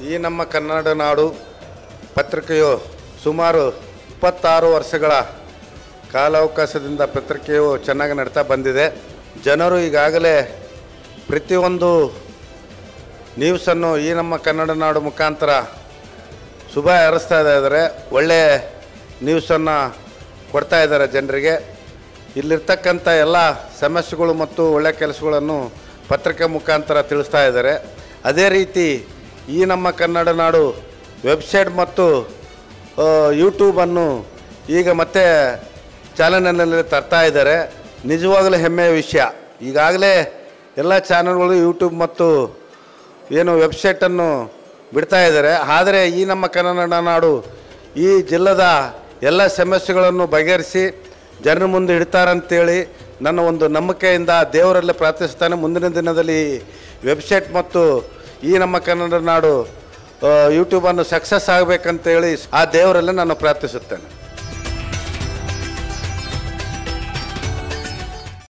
ಈ ನಮ್ಮ ಕನ್ನಡ ನಾಡು ಪತ್ರಿಕೆಯು ಸುಮಾರು ಇಪ್ಪತ್ತಾರು ವರ್ಷಗಳ ಕಾಲಾವಕಾಶದಿಂದ ಪತ್ರಿಕೆಯು ಚೆನ್ನಾಗಿ ನಡ್ತಾ ಬಂದಿದೆ ಜನರು ಈಗಾಗಲೇ ಪ್ರತಿಯೊಂದು ನ್ಯೂಸನ್ನು ಈ ನಮ್ಮ ಕನ್ನಡ ನಾಡು ಮುಖಾಂತರ ಶುಭ ಹಾರಸ್ತಾ ಇದ್ದಾರೆ ಒಳ್ಳೆಯ ನ್ಯೂಸನ್ನು ಕೊಡ್ತಾ ಇದ್ದಾರೆ ಜನರಿಗೆ ಇಲ್ಲಿರ್ತಕ್ಕಂಥ ಎಲ್ಲ ಸಮಸ್ಯೆಗಳು ಮತ್ತು ಒಳ್ಳೆಯ ಕೆಲಸಗಳನ್ನು ಪತ್ರಿಕೆ ಮುಖಾಂತರ ತಿಳಿಸ್ತಾ ಇದ್ದಾರೆ ಅದೇ ರೀತಿ ಈ ನಮ್ಮ ಕನ್ನಡ ನಾಡು ವೆಬ್ಸೈಟ್ ಮತ್ತು ಆ, ಯೂಟ್ಯೂಬನ್ನು ಈಗ ಮತ್ತೆ ಚಾಲನೆಯಲ್ಲಿ ತರ್ತಾ ಇದ್ದಾರೆ ನಿಜವಾಗಲೂ ಹೆಮ್ಮೆಯ ವಿಷಯ ಈಗಾಗಲೇ ಎಲ್ಲ ಚಾನಲ್ಗಳು ಯೂಟ್ಯೂಬ್ ಮತ್ತು ಏನು ವೆಬ್ಸೈಟನ್ನು ಬಿಡ್ತಾ ಇದ್ದಾರೆ ಆದರೆ ಈ ನಮ್ಮ ಕನ್ನಡ ನಾಡು ಈ ಜಿಲ್ಲದ ಎಲ್ಲ ಸಮಸ್ಯೆಗಳನ್ನು ಬಗೆಹರಿಸಿ ಜನರ ಮುಂದೆ ಇಡ್ತಾರಂತೇಳಿ ನನ್ನ ಒಂದು ನಂಬಿಕೆಯಿಂದ ದೇವರಲ್ಲಿ ಪ್ರಾರ್ಥಿಸ್ತಾನೆ ಮುಂದಿನ ದಿನದಲ್ಲಿ ವೆಬ್ಸೈಟ್ ಮತ್ತು ಈ ನಮ್ಮ ಕನ್ನಡ ನಾಡು ಯೂಟ್ಯೂಬನ್ನು ಸಕ್ಸಸ್ ಆಗಬೇಕಂತೇಳಿ ಆ ದೇವರಲ್ಲಿ ನಾನು ಪ್ರಾರ್ಥಿಸುತ್ತೇನೆ